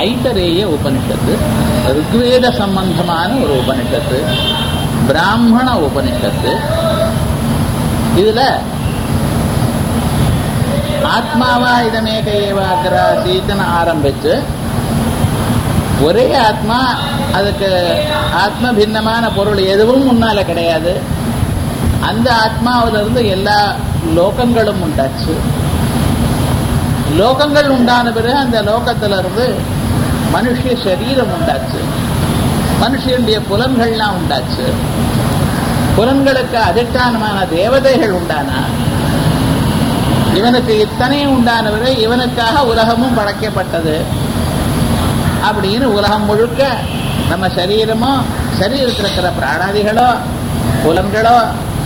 ஐத்தரேய உபனிஷத்து ருக்வேத சம்பந்தமான ஒரு உபனிஷத்து பிராமண உபனிஷத்து இதுல ஆத்மாவா இதமேக ஏவாகிராசீத்தன ஆரம்பிச்சு ஒரே ஆத்மா அதுக்கு ஆத்ம பின்னமான பொருள் எதுவும் முன்னால கிடையாது அந்த ஆத்மாவிலிருந்து எல்லா லோகங்களும் உண்டாச்சு லோகங்கள் உண்டான பிறகு அந்த லோகத்திலிருந்து மனுஷ சரீரம் உண்டாச்சு மனுஷனுடைய புலன்கள்லாம் உண்டாச்சு புலன்களுக்கு அதிஷ்டானமான தேவதைகள் உண்டானா இவனுக்கு இத்தனையும் உண்டானவரை இவனுக்காக உலகமும் படைக்கப்பட்டது அப்படின்னு உலகம் முழுக்க நம்ம சரீரமோ சரீரத்தில் இருக்கிற பிராணாதிகளோ புலன்களோ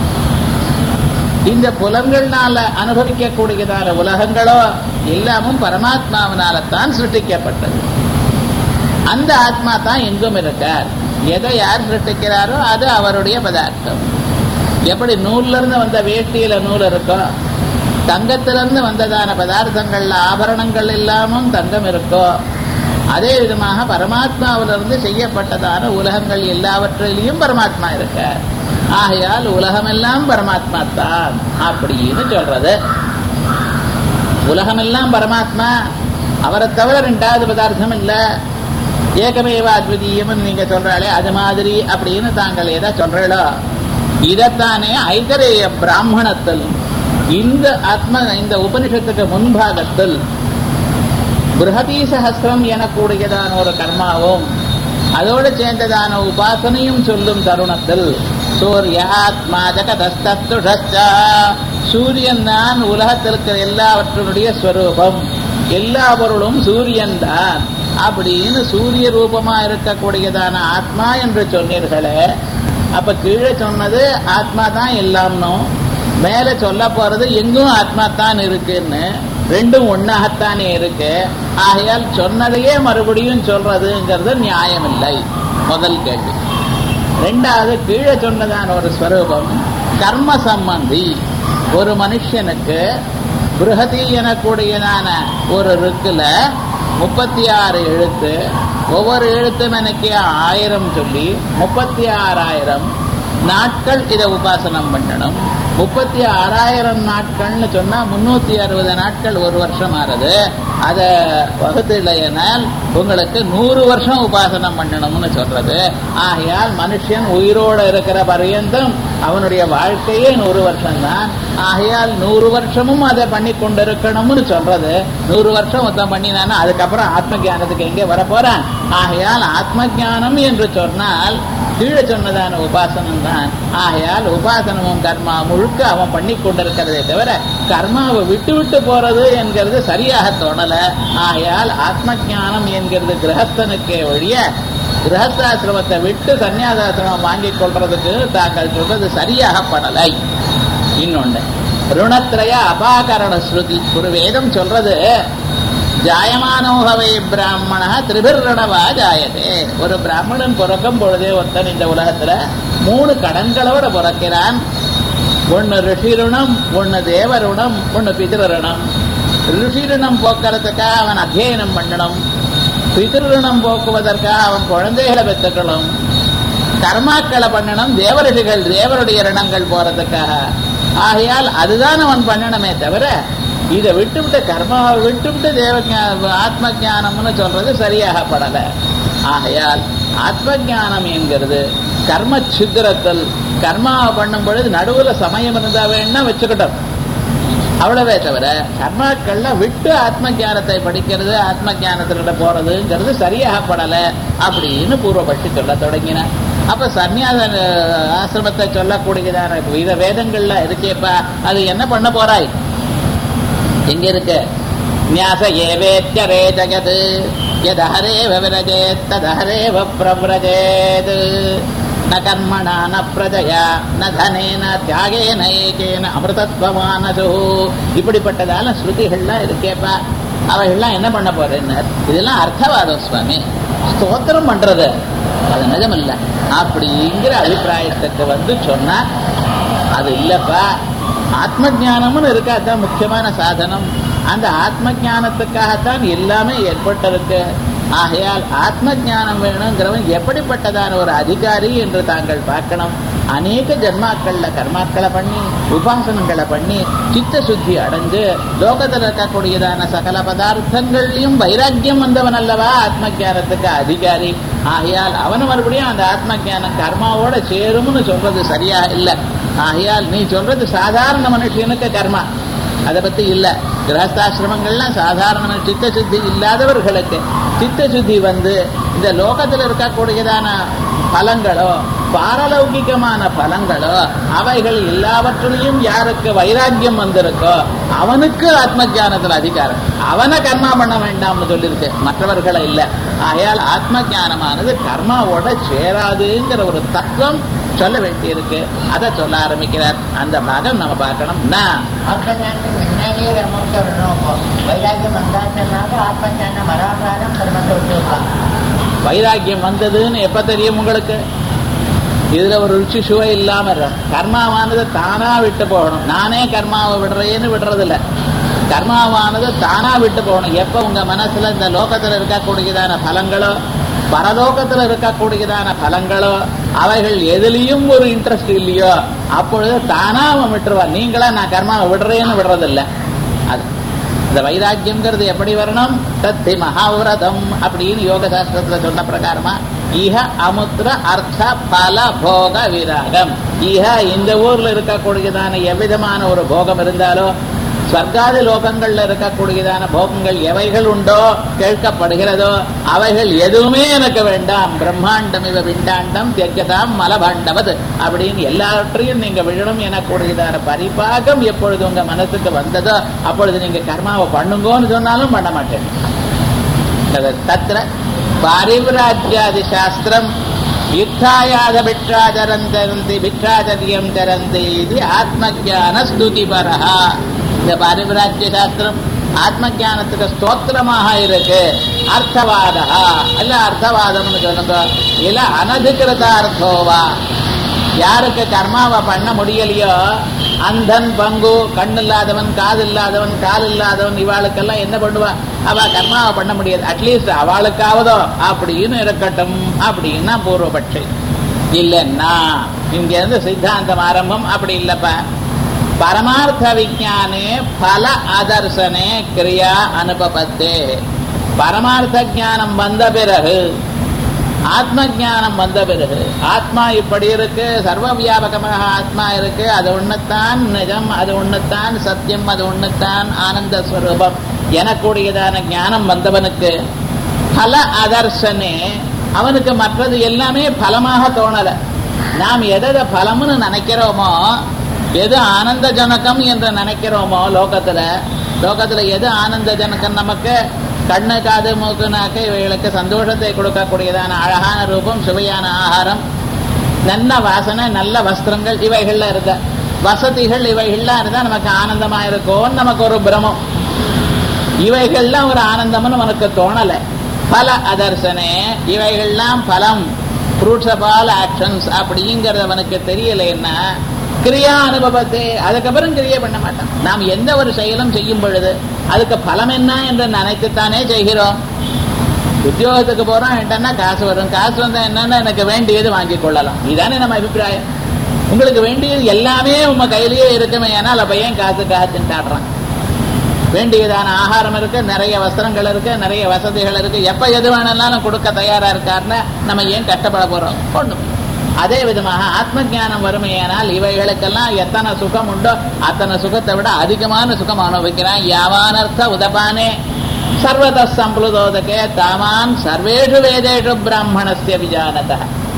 இந்த புலன்கள்னால அனுபவிக்கக்கூடியதான உலகங்களோ எல்லாமும் பரமாத்மாவினால தான் சிருஷ்டிக்கப்பட்டது அந்த ஆத்மா தான் எங்கும் இருக்கார் எதை யார் சிருஷ்டிக்கிறாரோ அது அவருடைய பதார்த்தம் எப்படி நூல்ல இருந்து வந்த வேட்டியில நூல் இருக்கோ தங்கத்திலிருந்து வந்ததான பதார்த்தங்கள்ல ஆபரணங்கள் இல்லாமல் தங்கம் இருக்கோ அதே விதமாக பரமாத்மாவிலிருந்து செய்யப்பட்டதான உலகங்கள் எல்லாவற்றிலையும் பரமாத்மா இருக்க ஆகையால் உலகமெல்லாம் பரமாத்மா தான் அப்படின்னு சொல்றது உலகமெல்லாம் பரமாத்மா அவரை தவிர ரெண்டாவது பதார்த்தம் இல்ல ஏகமேவ அத்விதீயம் நீங்க சொல்றாளே அது மாதிரி அப்படின்னு தாங்கள் எதை சொல்றீங்களோ இதைத்தானே ஐதரேய பிராமணத்தில் இந்த ஆத்ம இந்த உபனிஷத்துக்கு முன்பாகத்தில் பிருகதி சஹசிரம் எனக்கூடியதான ஒரு கர்மாவும் அதோடு சேர்ந்ததான உபாசனையும் சொல்லும் தருணத்தில் சூரியாத்மா ஜகதஸ்துஷா சூரியன் தான் உலகத்தில் இருக்கிற எல்லாவற்றினுடைய ஸ்வரூபம் எல்லா பொருளும் சூரியன் தான் அப்படின்னு சூரிய ரூபமா இருக்கக்கூடியதான ஆத்மா என்று சொன்னீர்களே அப்ப கீழே சொன்னது ஆத்மா தான் எல்லாம்னும் மேல சொல்ல போறது எங்கும் ஆத்மா தான் இருக்குன்னு ரெண்டும் ஒன்னாகத்தானே இருக்கு ஆகையால் சொன்னதையே மறுபடியும் சொல்றதுங்கிறது நியாயம் இல்லை முதல் கேள்வி ரெண்டாவது கீழே சொன்னதான ஒரு ஸ்வரூபம் கர்ம சம்பந்தி ஒரு மனுஷனுக்கு பிருகதி எனக்கூடியதான ஒரு ருக்குல முப்பத்தி ஆறு எழுத்து ஒவ்வொரு எழுத்தும் எனக்கு ஆயிரம் சொல்லி முப்பத்தி ஆறாயிரம் நாட்கள் இதை உபாசனம் பண்ணணும் முப்பத்தி ஆறாயிரம் நாட்கள்னு சொன்னா முன்னூத்தி அறுபது நாட்கள் ஒரு வருஷம் ஆறுது அதை வகுத்துலையினால் உங்களுக்கு நூறு வருஷம் உபாசனம் பண்ணணும்னு சொல்றது ஆகையால் மனுஷன் உயிரோடு இருக்கிற பர்யந்தம் அவனுடைய வாழ்க்கையே நூறு வருஷம் தான் ஆகையால் நூறு வருஷமும் அதை பண்ணி கொண்டிருக்கணும்னு சொல்றது நூறு வருஷம் மொத்தம் பண்ணினானா அதுக்கப்புறம் ஆத்ம ஜானத்துக்கு எங்கே வரப்போறான் ஆகையால் ஆத்ம ஜானம் என்று சொன்னால் கீழே சொன்னதான உபாசனம் தான் ஆகையால் உபாசனமும் கர்மா முழுக்க அவன் பண்ணி கொண்டிருக்கிறதே தவிர கர்மாவை விட்டு விட்டு போறது என்கிறது சரியாக தோணல ஆகையால் ஆத்ம ஜானம் என்கிறது கிரகஸ்தனுக்கே ஒழிய கிரகஸ்தாசிரமத்தை விட்டு சன்னியாசாசிரமம் வாங்கிக் கொள்றதுக்கு தாங்கள் சொல்றது சரியாக படலை இன்னொன்னு ருணத்திரய அபாகரண ஸ்ருதி ஒரு வேதம் சொல்றது ஜாயமானோகவை பிராமண திரிபிரணவா ஜாயதே ஒரு பிராமணன் பிறக்கும் பொழுதே ஒருத்தன் இந்த உலகத்துல மூணு கடன்களோட பிறக்கிறான் ஒன்னு ரிஷிருணம் ஒன்னு தேவருணம் ஒன்னு பிதிருணம் ரிஷிருணம் போக்குறதுக்காக அவன் அத்தியனம் பண்ணணும் பிதிருணம் போக்குவதற்காக அவன் குழந்தைகளை பெற்றுக்கணும் கர்மாக்களை பண்ணணும் தேவரிஷிகள் தேவருடைய ரணங்கள் போறதுக்காக ஆகையால் அதுதான் அவன் பண்ணணுமே தவிர இதை விட்டுவிட்டு கர்மாவை விட்டுவிட்டு தேவ ஆத்ம ஜானம்னு சொல்றது சரியாக படல ஆகையால் ஆத்ம ஜானம் என்கிறது கர்ம சித்திரத்தில் கர்மாவை பண்ணும் பொழுது நடுவுல சமயம் இருந்தா வேணா வச்சுக்கிட்டோம் அவ்வளவே தவிர கர்மாக்கள்ல விட்டு ஆத்ம ஜானத்தை படிக்கிறது ஆத்ம ஜானத்துல போறதுங்கிறது சரியாக படல அப்படின்னு பூர்வபட்சி சொல்ல தொடங்கினார் அப்ப சன்னியாச ஆசிரமத்தை சொல்லக்கூடியதான வித வேதங்கள்ல இருக்கேப்பா அது என்ன பண்ண போறாய் எங்க இருக்கு ஞாச ஏவேச்சரே ஜகத் யதஹரேவ விரஜேத் ததஹரேவ பிரவ்ரஜேத் ந கர்மணா ந பிரஜயா ந தனேன தியாகேன ஏகேன அமிர்தத்வமானது இப்படிப்பட்டதால ஸ்ருதிகள்லாம் இருக்கேப்பா அவைகள்லாம் என்ன பண்ண போறேன்னு இதெல்லாம் அர்த்தவாதம் சுவாமி ஸ்தோத்திரம் பண்றது அது நிஜமில்ல அப்படிங்கிற அபிப்பிராயத்துக்கு வந்து சொன்னா அது இல்லப்பா ஆத்ம ஜானம்னு இருக்கா தான் முக்கியமான சாதனம் அந்த ஆத்ம ஜானத்துக்காகத்தான் எல்லாமே ஏற்பட்டிருக்கு ஆகையால் ஆத்ம ஞானம் வேணுங்கிறவன் எப்படிப்பட்டதான ஒரு அதிகாரி என்று தாங்கள் பார்க்கணும் அநேக ஜன்மாக்கள்ல கர்மாக்களை பண்ணி உபாசனங்களை பண்ணி சித்த சுத்தி அடைஞ்சு லோகத்தில் இருக்கக்கூடியதான சகல பதார்த்தங்களையும் வைராக்கியம் வந்தவன் அல்லவா ஆத்ம ஞானத்துக்கு அதிகாரி ஆகையால் அவன் மறுபடியும் அந்த ஆத்ம ஞானம் கர்மாவோட சேரும்னு சொல்றது சரியா இல்லை ஆகையால் நீ சொல்றது சாதாரண மனுஷனுக்கு கர்மா அதை பத்தி இல்ல கிரகஸ்தாசிரமங்கள்லாம் சாதாரண சித்த சுத்தி இல்லாதவர்களுக்கு சித்த சுத்தி வந்து இந்த லோகத்தில் இருக்கக்கூடியதான பலங்களோ பாரலௌகிகமான பலங்களோ அவைகள் எல்லாவற்றிலையும் யாருக்கு வைராக்கியம் வந்திருக்கோ அவனுக்கு ஆத்ம ஜானத்தில் அதிகாரம் அவனை கர்மா பண்ண வேண்டாம்னு சொல்லியிருக்கு மற்றவர்களை இல்லை ஆகையால் ஆத்ம ஜானமானது கர்மாவோட சேராதுங்கிற ஒரு தத்துவம் சொல்ல வேண்டியிருக்கு அதை சொல்ல ஆரம்பிக்கிறார் அந்த பாகம் நம்ம பார்க்கணும் நான் ஆத்மஞானத்துக்கு முன்னாடியே கர்மத்தை விடணும் இப்போ வைராக்கியம் வந்தாச்சுன்னாக்க ஆத்மஞானம் வராதாரம் கர்மத்தை விட்டுருக்கலாம் வைராக்கியம் வந்ததுன்னு எப்ப தெரியும் உங்களுக்கு இதுல ஒரு ருச்சி சுவை இல்லாம இருக்கும். கர்மாவானது தானா விட்டு போகணும் நானே கர்மாவை விடுறேன்னு விடுறதில்ல கர்மாவானது தானா விட்டு போகணும் எப்ப உங்க மனசுல இந்த லோகத்துல இருக்கக்கூடியதான பலங்களோ பரலோகத்துல இருக்கக்கூடியதான பலங்களோ அவைகள் எதுலயும் ஒரு இன்ட்ரெஸ்ட் இல்லையோ அப்பொழுது தானா அவன் விட்டுருவான் நீங்களா நான் கர்மாவை விடுறேன்னு விடுறதில்ல அது இந்த வைராக்கியம்ங்கிறது எப்படி வரணும் தத்தி மகாவிரதம் அப்படின்னு யோக சாஸ்திரத்துல சொன்ன பிரகாரமா இஹ அமுத்திர அர்த்த பல போக விராகம் இஹ இந்த ஊர்ல இருக்கக்கூடியதான எவ்விதமான ஒரு போகம் இருந்தாலோ ஸ்வர்காதி லோகங்கள்ல இருக்கக்கூடியதான போகங்கள் எவைகள் உண்டோ கேட்கப்படுகிறதோ அவைகள் எதுவுமே எனக்கு வேண்டாம் பிரம்மாண்டம் இவ பிண்டாண்டம் தியஜதாம் மலபாண்டவது அப்படின்னு எல்லாவற்றையும் நீங்க விழணும் எனக்கூடியதான பரிபாகம் எப்பொழுது உங்க மனசுக்கு வந்ததோ அப்பொழுது நீங்க கர்மாவை பண்ணுங்கோன்னு சொன்னாலும் பண்ண மாட்டேன் தத்திர பாரிவிராஜ்யாதி சாஸ்திரம் யுத்தாயாத பிட்சாச்சரம் தரந்தி பிட்சாச்சரியம் தரந்தி இது ஆத்மஜான ஸ்துதி பரஹா இந்த பாரிவிராஜ்ய சாஸ்திரம் ஆத்ம ஞானத்துக்கு ஸ்தோத்திரமாக இருக்கு அர்த்தவாதா இல்ல அர்த்தவாதம்னு சொல்லுங்க இல்ல அனதிகிருத அர்த்தோவா யாருக்கு கர்மாவை பண்ண முடியலையோ அந்தன் பங்கு கண் இல்லாதவன் காது இல்லாதவன் கால் இல்லாதவன் இவாளுக்கெல்லாம் என்ன பண்ணுவா அவ கர்மாவை பண்ண முடியாது அட்லீஸ்ட் அவளுக்காவதோ அப்படின்னு இருக்கட்டும் அப்படின்னா பூர்வபட்சை இல்லைன்னா இங்க இருந்து சித்தாந்தம் ஆரம்பம் அப்படி இல்லப்பா பரமார்த்த விஜானே பல அதர்சனே கிரியா அனுபவத்தே பரமார்த்த ஞானம் வந்த பிறகு ஆத்ம ஞானம் வந்த பிறகு ஆத்மா இப்படி இருக்கு சர்வ வியாபகமாக ஆத்மா இருக்கு அது ஒண்ணுத்தான் நிஜம் அது ஒண்ணுத்தான் சத்தியம் அது ஒண்ணுத்தான் ஆனந்த ஸ்வரூபம் எனக்கூடியதான ஞானம் வந்தவனுக்கு பல அதர்சனே அவனுக்கு மற்றது எல்லாமே பலமாக தோணல நாம் எதை பலம்னு நினைக்கிறோமோ எது ஆனந்த ஜனகம் என்று நினைக்கிறோமோ லோகத்துல லோகத்துல எது ஆனந்த ஜனகம் நமக்கு கண்ணு காது மூக்கு நாக்கு இவைகளுக்கு சந்தோஷத்தை கொடுக்கக்கூடியதான அழகான ரூபம் சுவையான ஆகாரம் நல்ல வாசனை நல்ல வஸ்திரங்கள் இவைகள்ல இருக்க வசதிகள் இவைகள்லாம் இருந்தா நமக்கு ஆனந்தமா இருக்கும்னு நமக்கு ஒரு பிரமம் இவைகள்லாம் ஒரு ஆனந்தம்னு உனக்கு தோணல பல அதர்சனே இவைகள்லாம் பலம் ஃப்ரூட்ஸ் ஆஃப் ஆல் ஆக்ஷன்ஸ் அப்படிங்கிறது அவனுக்கு தெரியலைன்னா கிரியா அனுபவத்தை அதுக்கப்புறம் கிரியை பண்ண மாட்டான் நாம் எந்த ஒரு செயலும் செய்யும் பொழுது அதுக்கு பலம் என்ன என்று நினைத்துத்தானே செய்கிறோம் உத்தியோகத்துக்கு போறோம் என்னன்னா காசு வரும் காசு வந்தா என்னன்னா எனக்கு வேண்டியது வாங்கிக் கொள்ளலாம் இதானே நம்ம அபிப்பிராயம் உங்களுக்கு வேண்டியது எல்லாமே உங்க கையிலேயே இருக்குமே ஏன்னால் அப்ப ஏன் காசுக்காக திண்டாடுறான் வேண்டியதான ஆகாரம் இருக்கு நிறைய வஸ்திரங்கள் இருக்கு நிறைய வசதிகள் இருக்கு எப்ப எது வேணாலும் கொடுக்க தயாரா இருக்காருன்னா நம்ம ஏன் கஷ்டப்பட போறோம் ஒண்ணும் அதே விதமாக ஆத்ம ஞானம் வறுமையானால் இவைகளுக்கெல்லாம் எத்தனை சுகம் உண்டோ அத்தனை சுகத்தை விட அதிகமான சுகம் அனுபவிக்கிறான் யாவானர்த்த உதபானே சர்வத சம்பளுதோதகே தாமான் சர்வேஷு வேதேஷு பிராமணஸ்ய விஜானத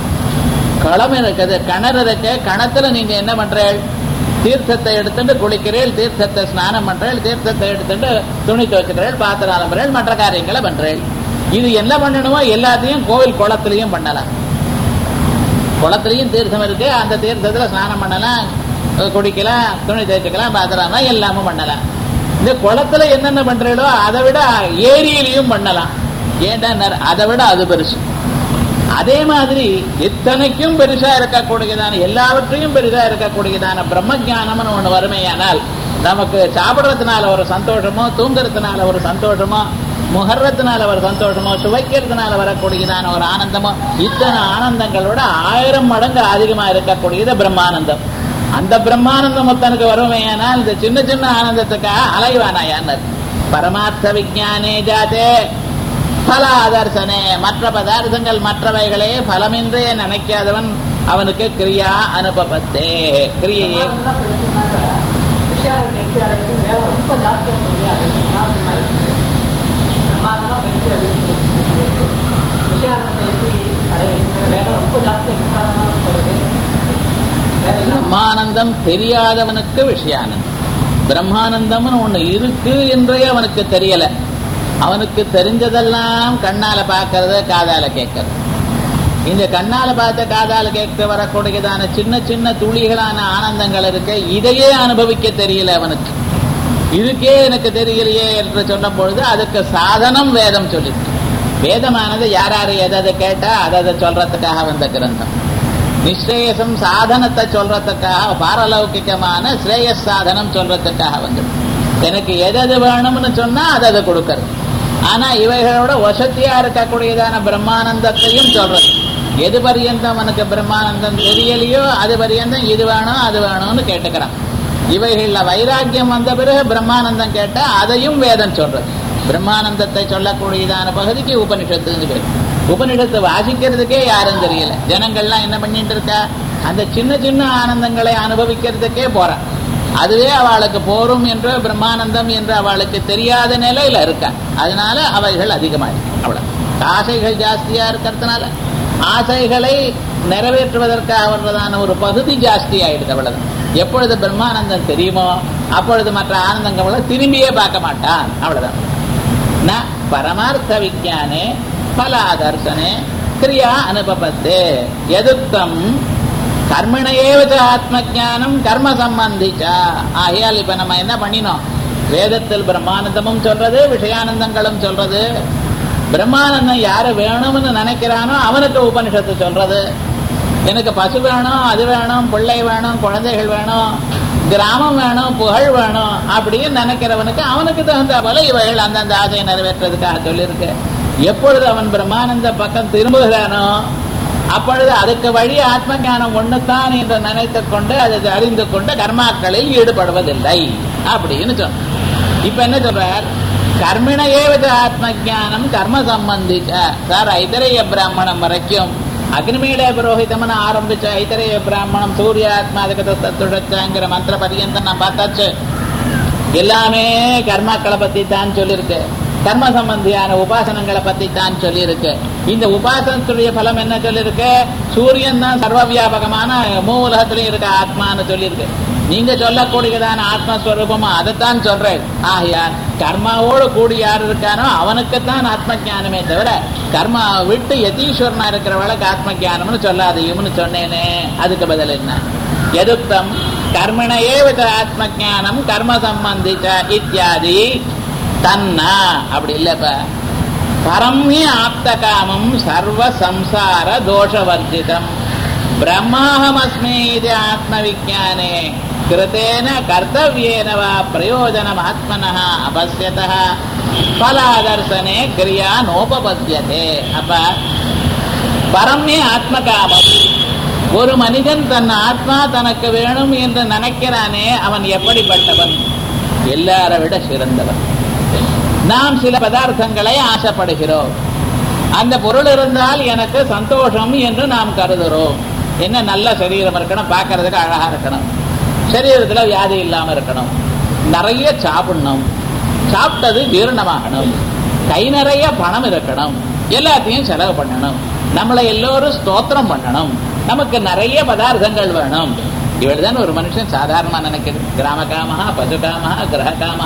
களம் இருக்குது கிணறு இருக்கு கிணத்துல நீங்க என்ன பண்றீள் தீர்த்தத்தை எடுத்துட்டு குளிக்கிறீள் தீர்த்தத்தை ஸ்நானம் பண்றீள் தீர்த்தத்தை எடுத்துட்டு துணி துவைச்சுக்கிறீள் பாத்திரம் அலம்புறீள் மற்ற காரியங்களை பண்றீள் இது என்ன பண்ணணுமோ எல்லாத்தையும் கோவில் குளத்திலையும் பண்ணலாம் குளத்திலையும் தீர்த்தம் இருக்கு அந்த தீர்த்தத்துல ஸ்நானம் பண்ணலாம் குடிக்கலாம் துணி தேய்ச்சிக்கலாம் பாத்திரம் எல்லாமும் பண்ணலாம் இந்த குளத்துல என்னென்ன பண்றீங்களோ அதை விட ஏரியிலையும் பண்ணலாம் ஏன்டா அதை விட அது பெருசு அதே மாதிரி இத்தனைக்கும் பெருசா இருக்கக்கூடியதான எல்லாவற்றையும் பெருசா இருக்கக்கூடியதான பிரம்ம ஜானம்னு ஒண்ணு வறுமையானால் நமக்கு சாப்பிடுறதுனால ஒரு சந்தோஷமோ தூங்குறதுனால ஒரு சந்தோஷமோ முகர்றதுனால வர சந்தோஷமோ சுவைக்கிறதுனால வரக்கூடியதான ஒரு ஆனந்தமோ இத்தனை ஆனந்தங்களோட ஆயிரம் மடங்கு அதிகமா இருக்கக்கூடியது பிரம்மானந்தம் அந்த பிரம்மானந்தம் ஒருத்தனுக்கு வருமையானால் இந்த சின்ன சின்ன ஆனந்தத்துக்காக அலைவானாயான்னு பரமார்த்த விஜானே ஜாதே பலாதர்சனே மற்ற பதார்த்தங்கள் மற்றவைகளே பலமின்றே நினைக்காதவன் அவனுக்கு கிரியா அனுபவத்தே கிரியையே பிரம்மானந்தம் தெரியாதவனுக்கு விஷயானந்தம் பிரம்மானந்தம்னு ஒண்ணு இருக்கு என்றே அவனுக்கு தெரியல அவனுக்கு தெரிஞ்சதெல்லாம் கண்ணால பார்க்கறது காதால கேட்கறது இந்த கண்ணால பார்த்த காதால கேட்க வரக்கூடியதான சின்ன சின்ன துளிகளான ஆனந்தங்கள் இருக்க இதையே அனுபவிக்க தெரியல அவனுக்கு இதுக்கே எனக்கு தெரியலையே என்று சொன்ன பொழுது அதுக்கு சாதனம் வேதம் சொல்லிருக்கு வேதமானது யார் யார் எதை கேட்டா அதை அதை சொல்றதுக்காக வந்த கிரந்தம் நிஸ்ரேயசம் சாதனத்தை சொல்றதுக்காக பாரலௌகிகமான ஸ்ரேயஸ் சாதனம் சொல்றதுக்காக வந்து எனக்கு எது வேணும்னு சொன்னா அதை அதை கொடுக்கறது ஆனா இவைகளோட வசதியா இருக்கக்கூடியதான பிரம்மானந்தத்தையும் சொல்றது எது பரியந்தம் அவனுக்கு பிரம்மானந்தம் தெரியலையோ அது பரியந்தம் இது வேணும் அது வேணும்னு கேட்டுக்கிறான் இவைகள்ல வைராக்கியம் வந்த பிறகு பிரம்மானந்தம் கேட்டா அதையும் வேதம் சொல்றது பிரம்மானந்தத்தை சொல்லக்கூடியதான பகுதிக்கு உபனிஷத்துன்னு பேர் உபனிஷத்தை வாசிக்கிறதுக்கே யாரும் தெரியல ஜனங்கள்லாம் என்ன பண்ணிட்டு இருக்கா அந்த சின்ன சின்ன ஆனந்தங்களை அனுபவிக்கிறதுக்கே போறான் அதுவே அவளுக்கு போரும் என்று பிரம்மானந்தம் என்று அவளுக்கு தெரியாத நிலையில இருக்கா அதனால அவைகள் அதிகமாயிருக்கு அவ்வளவு ஆசைகள் ஜாஸ்தியா இருக்கிறதுனால ஆசைகளை நிறைவேற்றுவதற்காக வர்றதான ஒரு பகுதி ஜாஸ்தி ஆயிடுது அவ்வளவு எப்பொழுது பிரம்மானந்தம் தெரியுமோ அப்பொழுது மற்ற ஆனந்தங்களை திரும்பியே பார்க்க மாட்டான் அவ்வளவுதான் ந பரமார்த்த விஜானே பலாதர்சனே கிரியா அனுபவத்தே எதுத்தம் கர்மணையேவச்ச ஆத்ம ஜானம் கர்ம சம்பந்திச்சா ஆகையால் இப்ப நம்ம என்ன பண்ணினோம் வேதத்தில் பிரம்மானந்தமும் சொல்றது விஷயானந்தங்களும் சொல்றது பிரம்மானந்தம் யாரு வேணும்னு நினைக்கிறானோ அவனுக்கு உபனிஷத்து சொல்றது எனக்கு பசு வேணும் அது வேணும் பிள்ளை வேணும் குழந்தைகள் வேணும் கிராமம் வேணும் புகழ் வேணும் அப்படின்னு நினைக்கிறவனுக்கு அவனுக்கு தகுந்த போல இவைகள் அந்தந்த ஆசையை நிறைவேற்றுறதுக்காக சொல்லியிருக்கு எப்பொழுது அவன் பிரம்மானந்த பக்கம் திரும்புகிறானோ அப்பொழுது அதுக்கு வழி ஆத்ம ஞானம் ஒண்ணுத்தான் என்று நினைத்துக் கொண்டு அதை அறிந்து கொண்டு கர்மாக்களில் ஈடுபடுவதில்லை அப்படின்னு சொன்ன இப்ப என்ன சொல்றார் கர்மிணையே வித ஆத்ம ஜானம் கர்ம சம்பந்திச்ச சார் ஐதரைய பிராமணம் வரைக்கும் அக்னிமீட புரோஹிதம்னு ஆரம்பிச்ச ஐதரைய பிராமணம் சூரிய ஆத்மா அதுக்கு தத்துடச்சாங்கிற மந்திர பரியந்தம் நான் பார்த்தாச்சு எல்லாமே கர்மாக்களை பத்தி தான் சொல்லியிருக்கு கர்ம சம்பந்தியான உபாசனங்களை பத்தி தான் சொல்லியிருக்கு இந்த உபாசனத்துடைய பலம் என்ன சொல்லியிருக்கு சூரியன் தான் சர்வ வியாபகமான மூலகத்திலையும் இருக்க ஆத்மான்னு சொல்லியிருக்கு நீங்க சொல்லக்கூடியதான ஆத்மஸ்வரூபமா அதைத்தான் சொல்றேன் ஆகையால் கர்மாவோடு கூடி யார் இருக்கானோ அவனுக்குத்தான் ஆத்ம ஜானமே தவிர கர்மா விட்டு யதீஸ்வரனா இருக்கிறவளுக்கு ஆத்ம ஜானம்னு சொல்லாதையும்னு சொன்னேனே அதுக்கு பதில் என்ன எதுத்தம் கர்மணையே வித ஆத்ம ஜானம் கர்ம சம்பந்திச்ச இத்தியாதி தன்னா அப்படி இல்லப்ப பரம்ய ஆப்த காமம் சர்வ சம்சார தோஷவர்ஜிதம் பிரம்மாஹமஸ்மி இது ஆத்ம விஜானே கிருத்தேன கர்த்தவியேன வா பிரயோஜனம் ஆத்மனः அபஸ்யதः பலாதர்சனே கிரியா நோபபத்தியதே அப்ப பரம்ய ஆத்ம காமம் ஒரு மனிதன் தன் ஆத்மா தனக்கு வேணும் என்று நினைக்கிறானே அவன் எப்படிப்பட்டவன் எல்லாரை விட சிறந்தவன் நாம் சில பதார்த்தங்களை ஆசைப்படுகிறோம் அந்த பொருள் இருந்தால் எனக்கு சந்தோஷம் என்று நாம் கருதுகிறோம் என்ன நல்ல சரீரம் இருக்கணும் பார்க்கறதுக்கு அழகா இருக்கணும் சரீரத்துல வியாதி இல்லாம இருக்கணும் நிறைய சாப்பிடணும் சாப்பிட்டது ஜீரணமாகணும் கை நிறைய பணம் இருக்கணும் எல்லாத்தையும் செலவு பண்ணணும் நம்மளை எல்லோரும் ஸ்தோத்திரம் பண்ணணும் நமக்கு நிறைய பதார்த்தங்கள் வேணும் இவள்தான் ஒரு மனுஷன் சாதாரணமா நினைக்கிறது கிராம காமஹா பசு காமஹா கிரக காமஹா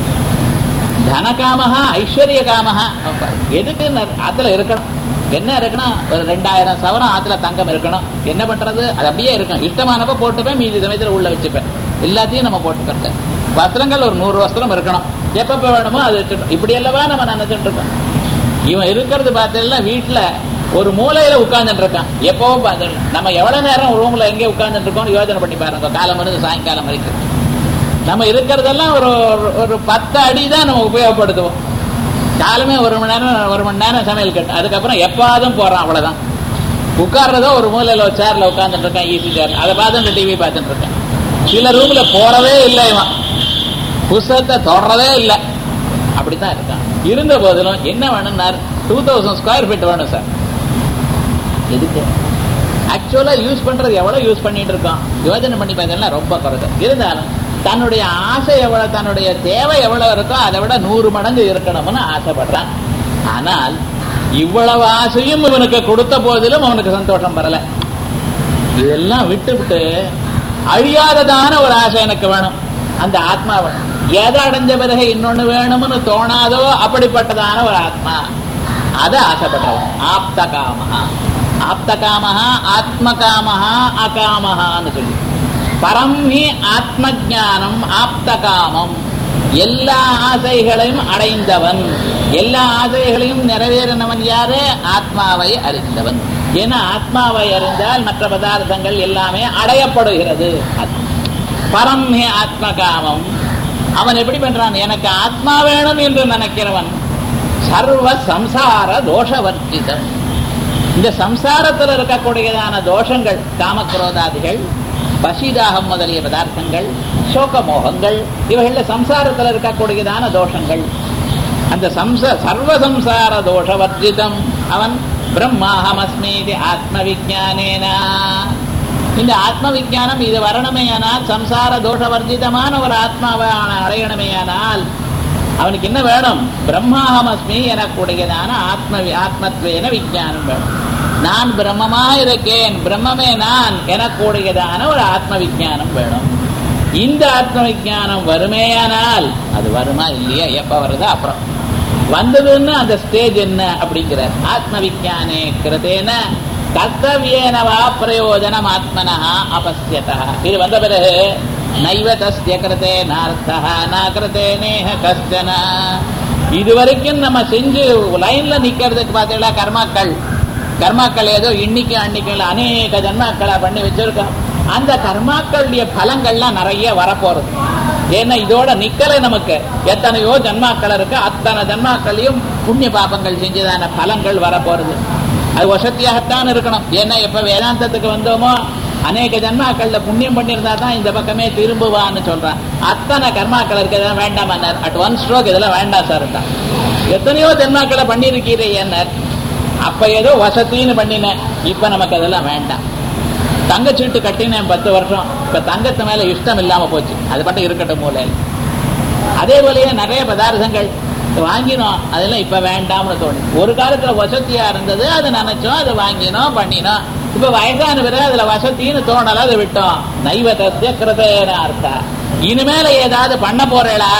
தனகாமஹா ஐஸ்வர்ய காமஹா எதுக்கு அதுல இருக்கணும் என்ன இருக்கணும் ஒரு ரெண்டாயிரம் சவரம் ஆத்துல தங்கம் இருக்கணும் என்ன பண்றது அது அப்படியே இருக்கும் இஷ்டமானப்ப போட்டுப்பேன் மீதி சமயத்துல உள்ள வச்சுப்பேன் எல்லாத்தையும் நம்ம போட்டுக்கிறது வஸ்திரங்கள் ஒரு நூறு வஸ்திரம் இருக்கணும் எப்பப்ப வேணுமோ அது வச்சுக்கணும் இப்படி அல்லவா நம்ம நினைச்சிட்டு இருக்கோம் இவன் இருக்கிறது பார்த்தீங்கன்னா வீட்டுல ஒரு மூலையில உட்கார்ந்துட்டு இருக்கான் எப்பவும் பார்த்து நம்ம எவ்வளவு நேரம் ரூம்ல எங்கே உட்கார்ந்துட்டு இருக்கோம் யோசனை பண்ணி பாருங்க காலம் இருந்து சாயங்காலம் வரைக்கும் நம்ம இருக்கிறதெல்லாம் ஒரு ஒரு பத்து அடி தான் நம்ம உபயோகப்படுத்துவோம் காலமே ஒரு மணி நேரம் ஒரு மணி நேரம் சமையல் கட்டு அதுக்கப்புறம் எப்பாவதும் போறான் அவ்வளவுதான் உட்கார்றதோ ஒரு மூலையில ஒரு சேர்ல உட்கார்ந்துட்டு இருக்கேன் ஈஸி சேர் அதை பார்த்துட்டு டிவி பார்த்துட்டு இருக்கேன் சில ரூம்ல போறதே இல்லை இவன் புஸ்தகத்தை தொடரதே இல்லை அப்படித்தான் இருக்கான் இருந்த போதிலும் என்ன வேணும்னார் டூ தௌசண்ட் ஸ்கொயர் ஃபீட் வேணும் சார் எதுக்கு ஆக்சுவலா யூஸ் பண்றது எவ்வளவு யூஸ் பண்ணிட்டு இருக்கோம் யோஜனை பண்ணி பார்த்தீங்கன்னா ரொம்ப குறைவு இருந்தாலும் தன்னுடைய ஆசை எவ்வளவு தன்னுடைய தேவை எவ்வளவு இருக்கோ அதை விட நூறு மடங்கு இருக்கணும்னு ஆசைப்படுறான் ஆனால் இவ்வளவு ஆசையும் இவனுக்கு கொடுத்த போதிலும் அவனுக்கு சந்தோஷம் வரல இதெல்லாம் விட்டு விட்டு அழியாததான ஒரு ஆசை எனக்கு வேணும் அந்த ஆத்மாவை எதை அடைஞ்ச பிறகு இன்னொன்னு வேணும்னு தோணாதோ அப்படிப்பட்டதான ஒரு ஆத்மா அதை ஆசைப்பட்டவன் ஆப்த காமஹா ஆப்த காமஹா ஆத்ம காமஹா அகாமஹான்னு சொல்லி பரம் ஹி ஆத்ம ஜானம் ஆப்த காமம் எல்லா ஆசைகளையும் அடைந்தவன் எல்லா ஆசைகளையும் நிறைவேறினவன் யாரு ஆத்மாவை அறிந்தவன் ஏன்னா ஆத்மாவை அறிந்தால் மற்ற பதார்த்தங்கள் எல்லாமே அடையப்படுகிறது பரம் ஹி ஆத்ம காமம் அவன் எப்படி பண்றான் எனக்கு ஆத்மா வேணும் என்று நினைக்கிறவன் சர்வ சம்சார தோஷவர்த்திதம் இந்த சம்சாரத்தில் இருக்கக்கூடியதான தோஷங்கள் காமக்ரோதாதிகள் பசிதாகம் முதலிய பதார்த்தங்கள் சோகமோகங்கள் இவைகள்ல சம்சாரத்தில் இருக்கக்கூடியதான தோஷங்கள் அந்த சம்ச சர்வ சம்சார தோஷவர்ஜிதம் அவன் பிரம்மாஹமஸ்மீதி ஆத்ம விஜானேனா இந்த ஆத்ம விஜானம் இது வரணுமேயானால் சம்சார தோஷவர்ஜிதமான ஒரு ஆத்மாவை அவன் அடையணுமேயானால் அவனுக்கு என்ன வேணும் பிரம்மாஹமஸ்மி எனக்கூடியதான ஆத்ம ஆத்மத்வேன விஜானம் வேணும் நான் பிரம்மமா இருக்கேன் பிரம்மமே நான் எனக்கூடியதான ஒரு ஆத்ம விஜானம் வேணும் இந்த ஆத்ம விஜானம் வருமேயானால் அது வருமா இல்லையா எப்ப வருது அப்புறம் வந்ததுன்னு அந்த ஸ்டேஜ் என்ன அப்படிங்கிற ஆத்ம விஜானே கிருதேன கர்த்தவியனவா பிரயோஜனம் ஆத்மனா அபஸ்யதா இது வந்த பிறகு நைவ தஸ்ய கிருத்தே நார்த்தா நா கிருத்தே நேஹ கஷ்டன இது வரைக்கும் நம்ம செஞ்சு லைன்ல நிக்கிறதுக்கு பார்த்தீங்களா கர்மாக்கள் கர்மாக்கள் ஏதோ இன்னைக்கு அன்னைக்கு அநேக ஜன்மாக்களை பண்ணி வச்சிருக்கோம் அந்த கர்மாக்களுடைய பலங்கள்லாம் நிறைய வரப்போறது ஏன்னா இதோட நிக்கலை நமக்கு எத்தனையோ ஜன்மாக்கள் இருக்கு அத்தனை ஜன்மாக்களையும் புண்ணிய பாபங்கள் செஞ்சதான பலங்கள் வரப்போறது அது வசதியாகத்தான் இருக்கணும் ஏன்னா எப்ப வேதாந்தத்துக்கு வந்தோமோ அநேக ஜன்மாக்கள்ல புண்ணியம் பண்ணியிருந்தா தான் இந்த பக்கமே திரும்புவான்னு சொல்றான் அத்தனை கர்மாக்கள் இருக்கிறதா வேண்டாம் அட் ஒன் ஸ்ட்ரோக் இதெல்லாம் வேண்டாம் சார் எத்தனையோ ஜன்மாக்களை பண்ணியிருக்கீரே என்ன அப்ப ஏதோ வசத்தின்னு பண்ணினேன் இப்ப நமக்கு அதெல்லாம் வேண்டாம் தங்கச்சீட்டு கட்டினேன் பத்து வருஷம் இப்ப தங்கத்து மேல இஷ்டம் இல்லாம போச்சு அது மட்டும் இருக்கட்டும் மூலையில் அதே போலயே நிறைய பதார்த்தங்கள் வாங்கினோம் அதெல்லாம் இப்ப வேண்டாம்னு தோணும் ஒரு காலத்துல வசதியா இருந்தது அதை நினைச்சோம் அதை வாங்கினோம் பண்ணினோம் இப்ப வயசான பிறகு அதுல வசதின்னு தோணல அதை விட்டோம் நைவதத்திய கிருதேன அர்த்தா இனிமேல ஏதாவது பண்ண போறேளா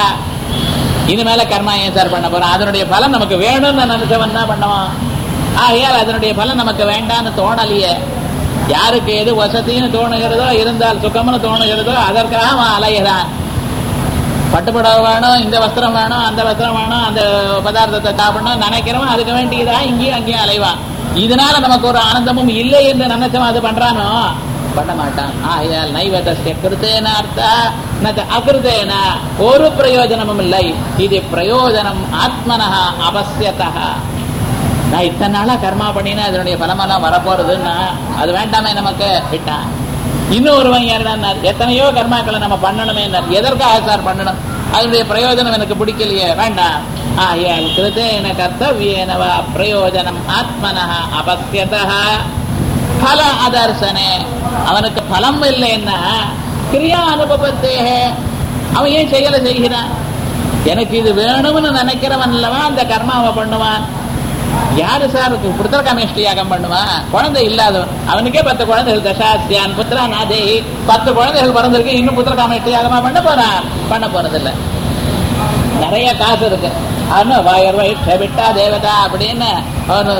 இனிமேல கர்மா ஏன் சார் பண்ண போறோம் அதனுடைய பலன் நமக்கு வேணும்னு நினைச்சவன் தான் பண்ணுவான் ஆகையால் அதனுடைய பலன் நமக்கு வேண்டாம்னு தோணலையே யாருக்கு எது வசதின்னு தோணுகிறதோ இருந்தால் சுகம்னு தோணுகிறதோ அதற்காக அவன் அலைகிறான் பட்டுப்படவை வேணும் இந்த வஸ்திரம் வேணும் அந்த வஸ்திரம் வேணும் அந்த பதார்த்தத்தை சாப்பிடணும் நினைக்கிறவன் அதுக்கு வேண்டியதா இங்கேயும் அங்கேயும் அலைவான் இதனால நமக்கு ஒரு ஆனந்தமும் இல்லை என்று நினைச்சவன் அது பண்றானோ பண்ண மாட்டான் ஆகையால் நைவதஸ்ய கிருத்தேன அர்த்தா நச்ச அகிருத்தேன ஒரு பிரயோஜனமும் இல்லை இது பிரயோஜனம் ஆத்மனஹா அவசியத்தா நான் இத்தனை நாளா கர்மா பண்ணினா அதனுடைய பலமெல்லாம் வரப்போறதுன்னா அது வேண்டாமே நமக்கு விட்டான் இன்னொருவன் என்ன எத்தனையோ கர்மாக்களை நம்ம பண்ணணுமே எதற்காக சார் பண்ணணும் அதனுடைய பிரயோஜனம் எனக்கு பிடிக்கலையே வேண்டாம் ஆயால் கிருத்தேன கர்த்தவியனவா பிரயோஜனம் ஆத்மனஹ அபஸ்யதா பல அதர்சனே அவனுக்கு பலம் இல்லைன்னா கிரியா அனுபவத்தே அவன் ஏன் செயலை செய்கிறான் எனக்கு இது வேணும்னு நினைக்கிறவன் அல்லவா அந்த கர்மாவை பண்ணுவான் யாரு சார் புத்திர காமேஷ்டி யாகம் பண்ணுவான் குழந்தை இல்லாதவன் அவனுக்கே பத்து குழந்தைகள் தசாசியான் புத்திரா நாதே பத்து குழந்தைகள் பிறந்திருக்கு இன்னும் புத்திர காமேஷ்டி யாகமா பண்ண போறான் பண்ண போறதில்ல நிறைய காசு இருக்கு அவனு வயர் வயிற்ற விட்டா தேவதா அப்படின்னு அவனு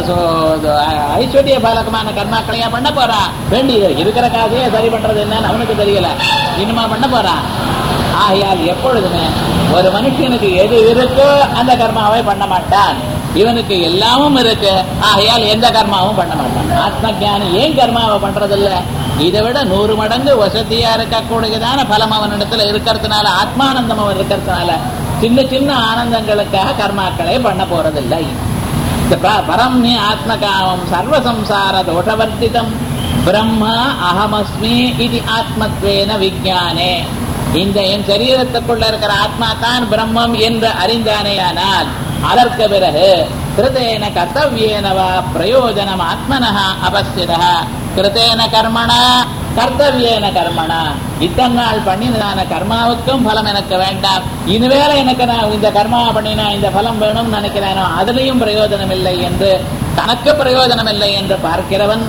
ஐஸ்வர்ய பாலகமான கர்மாக்களையா பண்ண போறான் வேண்டியது இருக்கிற காசையே சரி பண்றது என்னன்னு அவனுக்கு தெரியல இனிமா பண்ண போறான் ஆகையால் எப்பொழுதுமே ஒரு மனுஷனுக்கு எது இருக்கோ அந்த கர்மாவை பண்ண மாட்டான் இவனுக்கு எல்லாமும் இருக்கு ஆகையால் எந்த கர்மாவும் பண்ண மாட்டான் ஆத்ம ஜானி ஏன் கர்மாவை பண்றதில்ல இதை விட நூறு மடங்கு வசதியா இருக்கக்கூடியதான பலம் அவனிடத்துல இருக்கிறதுனால ஆத்மானந்தம் அவன் இருக்கிறதுனால சின்ன சின்ன ஆனந்தங்களுக்காக கர்மாக்களை பண்ண போறதில்லை இந்த ப- பரம் நீ ஆத்மகாமம் சர்வசம்சார தோஷவர்த்திதம் பிரம்ம அகமஸ்மி இது ஆத்மத்வேன விஜானே இந்த என் சரீரத்துக்குள்ள இருக்கிற ஆத்மா தான் பிரம்மம் என்று அறிந்தானேயானால் அதற்கு பிறகு கிருதேன கர்த்தவியேனவா பிரயோஜனம் ஆத்மனஹ அபஸ்திதா கிருதேன கர்மணா கர்த்தவியேன கர்மணா இத்தனை நாள் பண்ணினதான கர்மாவுக்கும் பலம் எனக்கு வேண்டாம் இனிமேல எனக்கு நான் இந்த கர்மா பண்ணினா இந்த பலம் வேணும்னு நினைக்கிறேனோ அதுலயும் பிரயோஜனம் இல்லை என்று தனக்கு பிரயோஜனம் இல்லை என்று பார்க்கிறவன்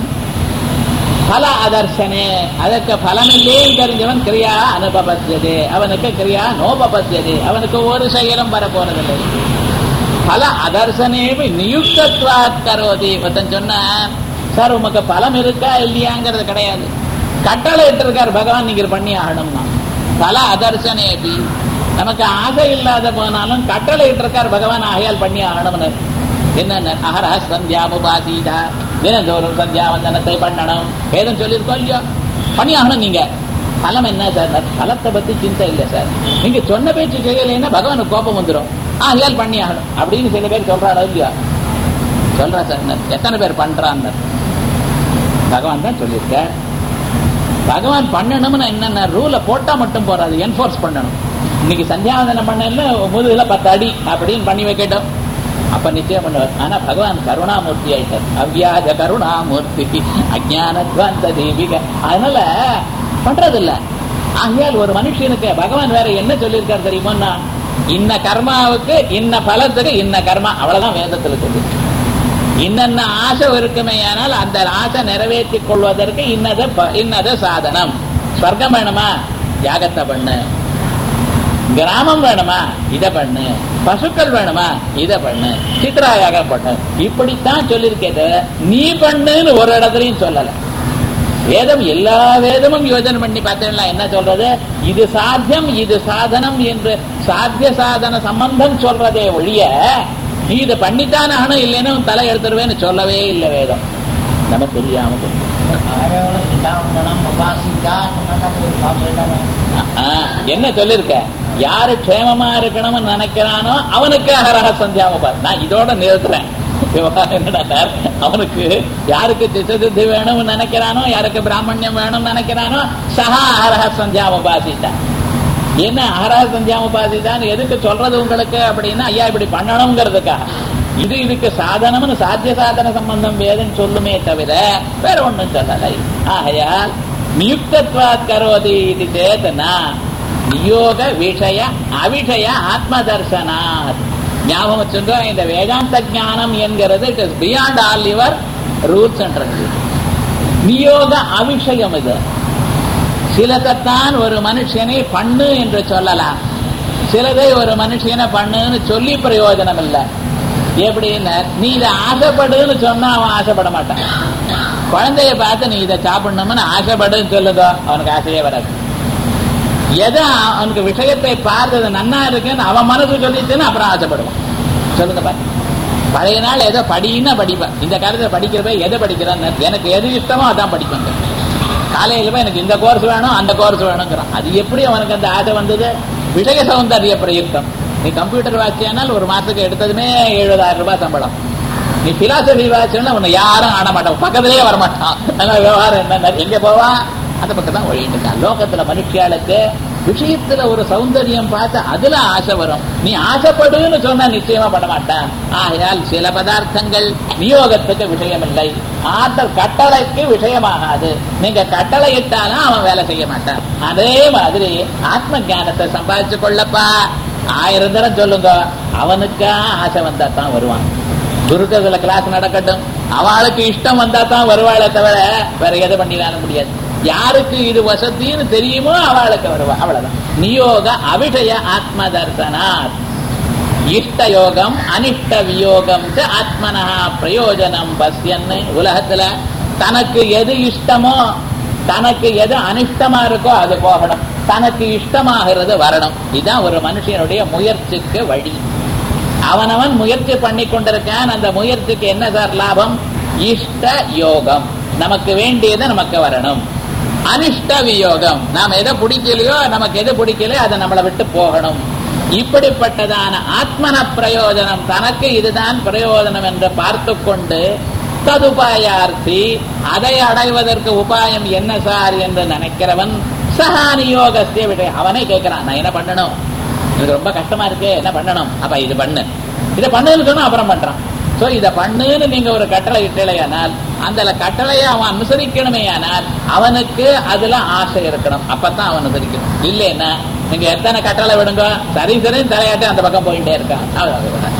பல அதர்சனே அதற்கு பலமில்லையே தெரிஞ்சவன் கிரியா அனுபபத்தியது அவனுக்கு கிரியா நோபபத்தியது அவனுக்கு ஒரு செயலும் வரப்போறதில்லை பல அதர்சனேபி நியுக்தத்வாத் கரோதி ஒருத்தன் சொன்னான் சார் உமக்கு பலம் இருக்கா இல்லையாங்கிறது கிடையாது கட்டளை இட்டிருக்கார் பகவான் நீங்க இது பண்ணி ஆகணும்னா பல அதர்சனேபி நமக்கு ஆசை இல்லாத போனாலும் கட்டளை இட்டிருக்கார் பகவான் ஆகையால் பண்ணி ஆகணும்னு என்ன அகரஹ சந்தியாமுபாசீதா தினந்தோறும் சந்தியாவந்தனத்தை பண்ணணும் வேதம் சொல்லியிருக்கோம் இல்லையோ பண்ணி ஆகணும் நீங்க பலம் என்ன சார் பலத்தை பத்தி சிந்தை இல்லை சார் நீங்க சொன்ன பேச்சு செய்யலைன்னா பகவானுக்கு கோபம் வந்துடும் ஆகையால் பண்ணி ஆகணும் அப்படின்னு சில பேர் சொல்றாரோ இல்லையா சொல்றா சார் எத்தனை பேர் பண்றான்னு பகவான் தான் சொல்லியிருக்கார் பகவான் பண்ணணும்னு என்னென்ன ரூலை போட்டா மட்டும் போறாது என்ஃபோர்ஸ் பண்ணணும் இன்னைக்கு சந்தியாவந்தனம் பண்ணல முதுகுல பத்து அடி அப்படின்னு பண்ணி வைக்கட்டும் அப்ப நிச்சயம் பண்ணுவார் ஆனா பகவான் கருணாமூர்த்தி ஆயிட்டார் அவ்வியாஜ கருணாமூர்த்தி அஜானத்வந்த தீபிக அதனால பண்றதில்ல ஆகையால் ஒரு மனுஷனுக்கு பகவான் வேற என்ன சொல்லியிருக்காரு தெரியுமா இன்ன கர்மாவுக்கு இன்ன பலத்துக்கு இன்ன கர்மா அவ்வளவுதான் வேதத்துல சொல்லி இன்னென்ன ஆசை இருக்குமே ஆனால் அந்த ஆசை நிறைவேற்றிக் கொள்வதற்கு இன்னத ப- இன்னத சாதனம் ஸ்வர்க்கம் வேணுமா யாகத்தை பண்ணு கிராமம் வேணுமா இத பண்ணு பசுக்கள் வேணுமா இத பண்ணு சித்ரா யாகம் பண்ணு இப்படித்தான் சொல்லியிருக்கே தவிர நீ பண்ணுன்னு ஒரு இடத்துலயும் சொல்லல வேதம் எல்லா வேதமும் யோஜனை பண்ணி பார்த்தீங்களா என்ன சொல்றது இது சாத்தியம் இது சாதனம் என்று சாத்திய சாதன சம்பந்தம் சொல்றதே ஒழிய நீ இதை பண்ணித்தான் ஆகணும் இல்லைன்னா உன் தலை எடுத்துருவேன்னு சொல்லவே இல்லை வேதம் நம்ம தெரியாம போச்சு. ஆரோக்கியம் சிதாவந்தனம் உபாசிதா சாப்பிடுறாங்க ஆ, என்ன சொல்லிருக்க யாரு க்ஷேமமா இருக்கணும்னு நினைக்கிறானோ அவனுக்கு அகரக சந்தியாமபார் நான் இதோட நிறுத்துறேன் விவகாரம் என்னடா சார் அவனுக்கு யாருக்கு திசதித்தி வேணும்னு நினைக்கிறானோ யாருக்கு பிராமணியம் வேணும்னு நினைக்கிறானோ சகா அகரக சந்தியாமபாசிட்டா என்ன அகரக சந்தியாமபாசிட்டான்னு எதுக்கு சொல்றது உங்களுக்கு அப்படின்னா ஐயா இப்படி பண்ணணுங்கிறதுக்காக இது இதுக்கு சாதனம்னு சாத்திய சாதன சம்பந்தம் வேதம் சொல்லுமே தவிர வேற ஒண்ணும் சொல்லலை ஆகையால் நியுக்தத்வாத் கரோதி இது சேதனா நியோக விஷய அவிஷய ஆத்ம தர்சனாத் ஞாபகம் வச்சுங்க இந்த வேதாந்த ஞானம் என்கிறது it is beyond all your rules and நியோக அவிஷயம் இது சிலதைத்தான் ஒரு மனுஷனை பண்ணு என்று சொல்லலாம் சிலதை ஒரு மனுஷனை பண்ணுன்னு சொல்லி பிரயோஜனம் இல்லை எப்படின்னு நீ இதை ஆசைப்படுன்னு சொன்னா அவன் ஆசைப்பட மாட்டான் குழந்தைய பார்த்து நீ இதை சாப்பிடணும்னு ஆசைப்படுன்னு சொல்லுதோ அவனுக்கு ஆசையே வராது எதை அவனுக்கு விஷயத்தை பார்த்தது நன்னா இருக்குன்னு அவன் மனசு சொல்லிச்சுன்னு அப்புறம் ஆசைப்படுவான் சொல்லுங்க பாரு பழைய நாள் ஏதோ படின்னா படிப்பேன் இந்த காலத்துல படிக்கிறப்ப எதை படிக்கிறான்னு எனக்கு எது இஷ்டமோ அதான் படிப்பேன் காலையில போய் எனக்கு இந்த கோர்ஸ் வேணும் அந்த கோர்ஸ் வேணுங்கிறான் அது எப்படி அவனுக்கு அந்த ஆசை வந்தது விஷய சௌந்தரிய பிரயுக்தம் நீ கம்ப்யூட்டர் வாட்சியானால் ஒரு மாசத்துக்கு எடுத்ததுமே எழுபதாயிரம் ரூபாய் சம்பளம் நீ பிலாசபி வாட்சியன்னா உன்னை யாரும் ஆட மாட்டான் பக்கத்திலேயே வரமாட்டான் அதனால விவகாரம் என்ன எங்க போவா அந்த பக்கம் தான் ஒழிட்டு இருக்கான் லோகத்துல மனுஷியாளுக்கு விஷயத்துல ஒரு சௌந்தரியம் பார்த்து அதுல ஆசை வரும் நீ ஆசைப்படுன்னு சொன்னா நிச்சயமா பண்ண மாட்டான் ஆகையால் சில பதார்த்தங்கள் நியோகத்துக்கு விஷயம் இல்லை ஆற்றல் கட்டளைக்கு விஷயமாகாது நீங்க கட்டளை இட்டாலும் அவன் வேலை செய்ய மாட்டான் அதே மாதிரி ஆத்ம ஞானத்தை சம்பாதிச்சு கொள்ளப்பா ஆயிரம் தரம் சொல்லுங்க அவனுக்கா ஆசை வந்தா தான் வருவான் குருக்கத்துல கிளாஸ் நடக்கட்டும் அவளுக்கு இஷ்டம் வந்தா தான் வருவாளே தவிர வேற எதை பண்ணிடான முடியாது யாருக்கு இது வசதின்னு தெரியுமோ அவளுக்கு வருவா அவ்வளவுதான் நியோக அவிஷய ஆத்ம தர்சனாத் இஷ்ட யோகம் அனிஷ்ட வியோகம் ச ஆத்மனா பிரயோஜனம் பசியன்னு உலகத்துல தனக்கு எது இஷ்டமோ தனக்கு எது அனிஷ்டமா இருக்கோ அது போகணும் தனக்கு இஷ்டமாகிறது வரணும் இதுதான் ஒரு மனுஷனுடைய முயற்சிக்கு வழி அவனவன் முயற்சி பண்ணி கொண்டிருக்கான் அந்த முயற்சிக்கு என்ன சார் லாபம் இஷ்ட யோகம் நமக்கு வேண்டியது நமக்கு வரணும் அனிஷ்ட வியோகம் நாம் எதை பிடிக்கலையோ நமக்கு எது பிடிக்கலையோ அதை நம்மளை விட்டு போகணும் இப்படிப்பட்டதான ஆத்மன பிரயோஜனம் தனக்கு இதுதான் பிரயோஜனம் என்று பார்த்து கொண்டு ததுபாயார்த்தி அதை அடைவதற்கு உபாயம் என்ன சார் என்று நினைக்கிறவன் சகானியோகஸ்திய விட அவனே கேட்கிறான் நான் என்ன பண்ணணும் எனக்கு ரொம்ப கஷ்டமா இருக்கு என்ன பண்ணணும் அப்ப இது பண்ணு இதை பண்ணுன்னு சொன்னா அப்புறம் பண்றான் சோ இத பண்ணுன்னு நீங்க ஒரு கட்டளை இட்டலையானால் அந்த கட்டளையை அவன் அனுசரிக்கணுமே ஆனால் அவனுக்கு அதுல ஆசை இருக்கணும் அப்பதான் அவன் அனுசரிக்கணும் இல்லைன்னா நீங்க எத்தனை கட்டளை விடுங்க சரி சரி தலையாட்டி அந்த பக்கம் போயிட்டே இருக்கான் அவ்வளவுதான்.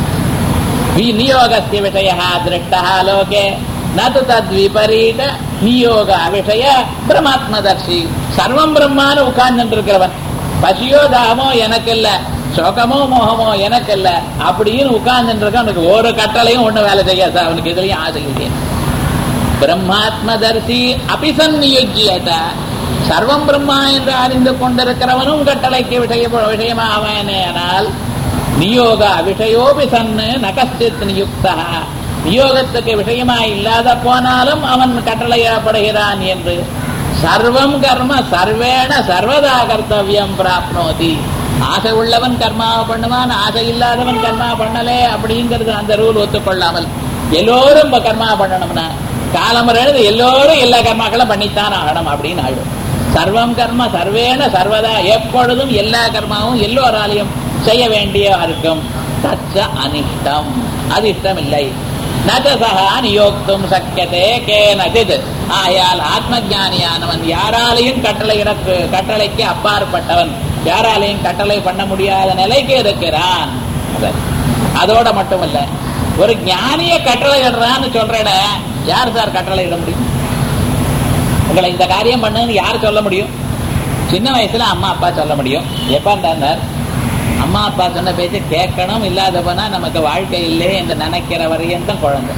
நியோகஸ்ய விஷய திருஷ்டா லோகே நது தத் விபரீத நியோக விஷய பிரமாத்மதர்ஷி சர்வம் பிரம்மான்னு உட்கார்ந்து இருக்கிறவன் பசியோ தாமோ எனக்கு இல்ல சோகமோ மோகமோ எனக்கு இல்ல அப்படின்னு உட்கார்ந்து இருக்க அவனுக்கு ஒரு கட்டளையும் ஒண்ணு வேலை செய்யாது சார் அவனுக்கு இதுலயும் ஆசை இல்லையே பிரம்மாத்மதர்சி அபிசன்னியுஜ்யத சர்வம் பிரம்மா என்று அறிந்து கொண்டிருக்கிறவனும் கட்டளைக்கு விஷய விஷயமாவானேனால் நியோக விஷயோபி சன்னு நகஸ்தித் நியுக்தா நியோகத்துக்கு விஷயமா இல்லாத போனாலும் அவன் கட்டளையப்படுகிறான் என்று சர்வம் கர்ம சர்வேண சர்வதா கர்த்தவியம் பிராப்னோதி ஆசை உள்ளவன் கர்மாவை பண்ணுவான் ஆசை இல்லாதவன் கர்மா பண்ணலே அப்படிங்கிறது அந்த ரூல் ஒத்துக்கொள்ளாமல் எல்லோரும் இப்ப கர்மா பண்ணணும்னா காலமுறை எழுது எல்லோரும் எல்லா கர்மாக்களும் பண்ணித்தான் ஆகணும் அப்படின்னு ஆயிடும் சர்வம் கர்ம சர்வேன சர்வதா எப்பொழுதும் எல்லா கர்மாவும் எல்லோராலையும் செய்ய வேண்டிய இருக்கும் தச்ச அனிஷ்டம் அது இஷ்டம் இல்லை நஜசகா நியோக்தும் சக்கியதே கேனஜித் ஆயால் ஆத்ம ஞானியானவன் யாராலையும் கட்டளை கட்டளைக்கு அப்பாற்பட்டவன் யாராலையும் கட்டளை பண்ண முடியாத நிலைக்கு இருக்கிறான் அது. அதோட மட்டுமல்ல ஒரு ஞானிய கட்டளை இடுறான்னு சொல்றேட யார் சார் கட்டளை இட முடியும் உங்களை இந்த காரியம் பண்ணுன்னு யார் சொல்ல முடியும் சின்ன வயசுல அம்மா அப்பா சொல்ல முடியும் எப்ப இருந்தார் அம்மா அப்பா சொன்ன பேச்சு கேட்கணும் இல்லாத போனா நமக்கு வாழ்க்கை இல்லை என்று நினைக்கிற வரையும் தான் குழந்தை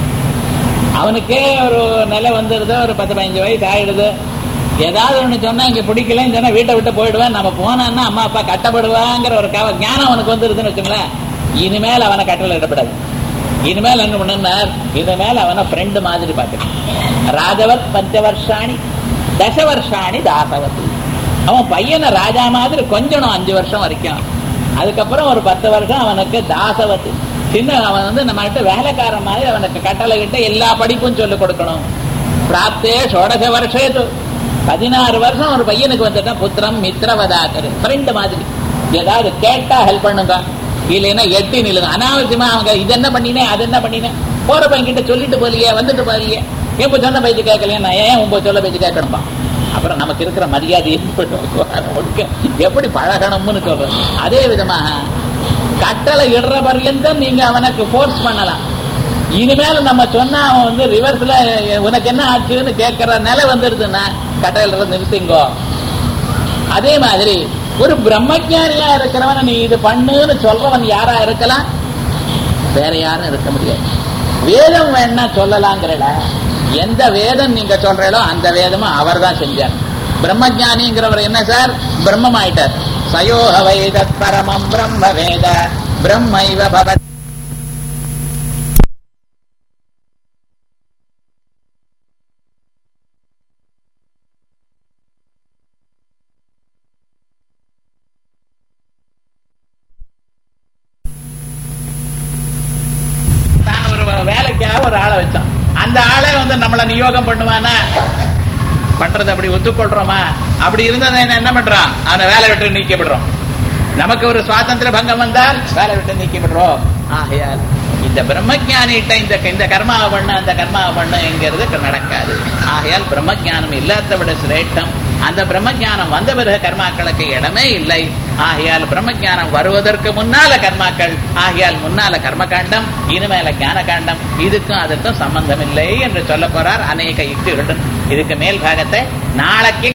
அவனுக்கே ஒரு நிலை வந்துடுது ஒரு பத்து பதினஞ்சு வயசு ஆயிடுது ஏதாவது ஒண்ணு சொன்னா இங்க பிடிக்கலன்னு சொன்னா வீட்டை விட்டு போயிடுவேன் நம்ம போனான்னா அம்மா அப்பா கட்டப்படுவாங்கிற ஒரு கவ ஞானம் அவனுக்கு வந்துருதுன்னு வச்சுங்களேன் இனிமேல் அவனை கட்டளை இடப்படாது இனிமேல் என்ன பண்ணுனார் இனிமேல் அவனை ஃப்ரெண்டு மாதிரி பார்க்கணும் ராஜவத் பஞ்ச வருஷாணி தச வருஷாணி தாசவத் அவன் பையனை ராஜா மாதிரி கொஞ்சணும் அஞ்சு வருஷம் வரைக்கும் அதுக்கப்புறம் ஒரு பத்து வருஷம் அவனுக்கு தாசவத்து சின்ன அவன் வந்து நம்ம கிட்ட வேலைக்காரன் மாதிரி அவனுக்கு கட்டளை கிட்ட எல்லா படிப்பும் சொல்லிக் கொடுக்கணும் பிராப்தே ஷோடச வருஷேது பதினாறு வருஷம் ஒரு பையனுக்கு வந்துட்டா புத்திரம் மித்திரவதாக்கரு ஃப்ரெண்டு மாதிரி ஏதாவது கேட்டா ஹெல்ப் பண்ணுங்க இல்லைன்னா எட்டி நில்லுங்க அனாவசியமா அவங்க இது என்ன பண்ணினேன் அது என்ன பண்ணினேன் போற பையன் கிட்ட சொல்லிட்டு போலியே வந்துட்டு போலியே எப்ப சொன்ன பேச்சு கேட்கலையா நான் ஏன் உங்க சொல்ல பேச்சு கேட்கணும்பா அப்புறம் நமக்கு இருக்கிற மரியாதை எப்படி எப்படி பழகணும்னு சொல்றோம் அதே விதமாக கட்டளை இடுற பர்யந்தம் நீங்க அவனுக்கு ஃபோர்ஸ் பண்ணலாம் இனிமேல் நம்ம சொன்னா அவன் வந்து ரிவர்ஸ்ல உனக்கு என்ன ஆச்சுன்னு கேட்கிற நிலை வந்துருதுன்னா கட்டளை நிறுத்திங்கோ அதே மாதிரி ஒரு பிரம்மஜானியா இருக்கிறவன நீ இது பண்ணுன்னு சொல்றவன் யாரா இருக்கலாம் வேற யாரும் இருக்க முடியாது வேதம் வேணா சொல்லலாங்கிறல எந்த வேதம் நீங்க சொல்றீங்களோ அந்த வேதமும் அவர் தான் செஞ்சார் பிரம்மஜானிங்கிறவர் என்ன சார் பிரம்மம் ஆயிட்டார் சயோக வேத பரமம் பிரம்ம வேத பிரம்மைவ பவத் தான் ஒரு வேலைக்காக ஒரு ஆளை வச்சான் அந்த ஆளே வந்து நம்மள நியோகம் பண்ணுவானா பண்றது அப்படி ஒத்துக்கொள்றோமா அப்படி இருந்தா என்ன பண்றான் அந்த வேலை விட்டு நீக்கப்படுறோம் நமக்கு ஒரு சுவாதந்திர பங்கம் வந்தால் வேலை விட்டு நீக்கப்படுறோம் ஆகையால் இந்த பிரம்மஜானிகிட்ட இந்த இந்த கர்மாவை பண்ண அந்த கர்மாவை பண்ணுங்கிறது நடக்காது ஆகையால் பிரம்மஜானம் இல்லாத விட சிரேஷ்டம் அந்த பிரம்மஜானம் வந்த பிறகு கர்மாக்களுக்கு இடமே இல்லை ஆகையால் பிரம்மஜானம் வருவதற்கு முன்னால கர்மாக்கள் ஆகையால் முன்னால கர்மகாண்டம் இனிமேல ஞான காண்டம் இதுக்கும் அதுக்கும் சம்பந்தம் இல்லை என்று சொல்ல போறார் அநேக யுக்திகளுடன் இதுக்கு மேல் பாகத்தை நாளைக்கு